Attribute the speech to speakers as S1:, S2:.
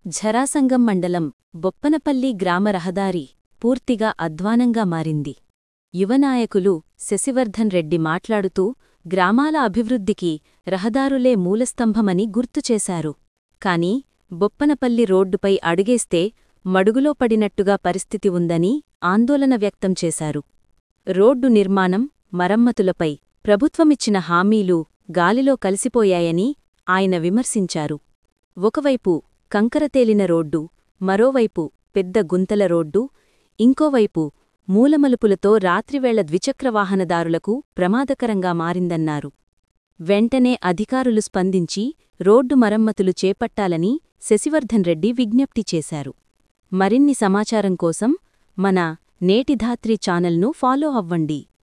S1: ఝరాసంగం మండలం బొప్పనపల్లి గ్రామ రహదారి పూర్తిగా అధ్వానంగా మారింది యువనాయకులు శశివర్ధన్ రెడ్డి మాట్లాడుతూ గ్రామాల అభివృద్ధికి రహదారులే మూలస్తంభమని గుర్తుచేశారు కాని బొప్పనపల్లి రోడ్డుపై అడుగేస్తే మడుగులో పడినట్టుగా పరిస్థితి ఉందని ఆందోళన వ్యక్తం చేశారు రోడ్డు నిర్మాణం మరమ్మతులపై ప్రభుత్వమిచ్చిన హామీలు గాలిలో కలిసిపోయాయని ఆయన విమర్శించారు ఒకవైపు కంకరతేలిన రోడ్డు మరోవైపు పెద్ద గుంతల రోడ్డు ఇంకోవైపు మూలమలుపులతో రాత్రివేళ ద్విచక్రవాహనదారులకు ప్రమాదకరంగా మారిందన్నారు వెంటనే అధికారులు స్పందించి రోడ్డు మరమ్మతులు చేపట్టాలని శశివర్ధన్ రెడ్డి విజ్ఞప్తి చేశారు మరిన్ని సమాచారం కోసం మన నేటిధాత్రి ఛానల్ను ఫాలో అవ్వండి